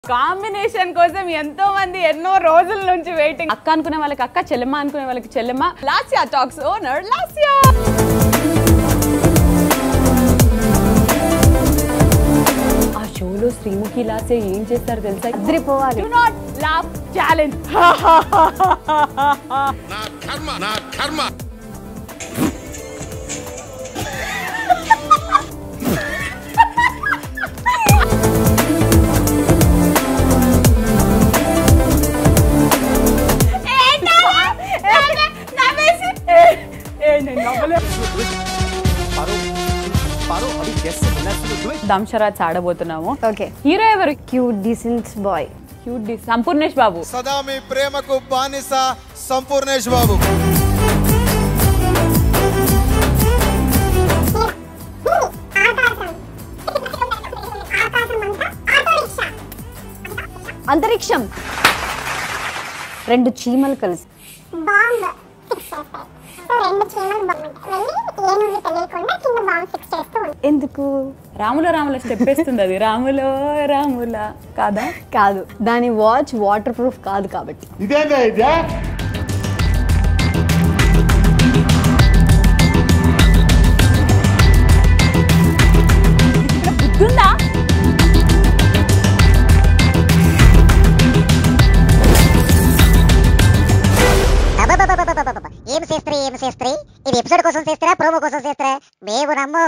Combination కోసం ఎంతో మంది ఎన్నో రోజుల నుంచి వెయిటింగ్ అక్క అనుకునే వాళ్ళకి అక్క చెల్లెమ్మ అనుకునే వాళ్ళకి చెల్లెమ్మ లాస్యా టాక్స్ ఓనర్ లాస్యా ఆ షోలో శ్రీముఖి లాస్య ఏం చేస్తారు తెలుసా అదిరిపోవాలి డు నాట్ లాఫ్ ఛాలెంజ్ నా కర్మ నా కర్మ దంశరాజ్ ఆడబోతున్నాము ఓకే హీరో ఎవరు క్యూట్ డీసెంట్ బాయ్ క్యూట్ డి సంపూర్ణేష్ బాబు సదా మీ ప్రేమకు బానిస సంపూర్ణేష్ బాబు అంతరిక్షం రెండు చీమలు కలిసి బాంబ్ ఫిక్స్ చేస్తాయి సో రెండు చీమలు బాగుంటాయి వెళ్ళి ఏముంది తెలియకుండా కింద బాంబ్ ఫిక్స్ చేస్తూ ఉంటాయి ఎందుకు రాముల రాముల స్టెప్ వేస్తుంది అది రాములో రాముల కాదా కాదు దాని వాచ్ వాటర్ ప్రూఫ్ కాదు కాబట్టి బుద్ధుందా అబ్బబ్బబ్బబ్బబ్బబ్బబ్బ. ఏం చేస్త్రీ ఏం చేస్త్రీ ఇది ఎపిసోడ్ కోసం చేస్తారా ప్రోమో కోసం చేస్తారా మేము నమ్ము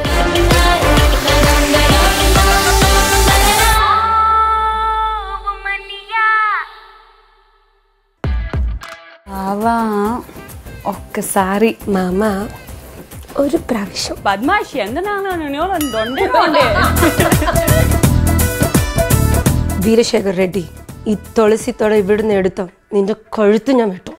బావా ఒక్కసారి മാമ ഒരു പ്രാവശ്യം പദ്മാശി എന്തിനാണ് ദൊണ്ടേ വീരശേഖർ റെഡ്ഡി ഈ തുളസി തൊട ഇവിടുന്ന് എടുത്തോ നിന്റെ കഴുത്ത് ഞാൻ വെട്ടും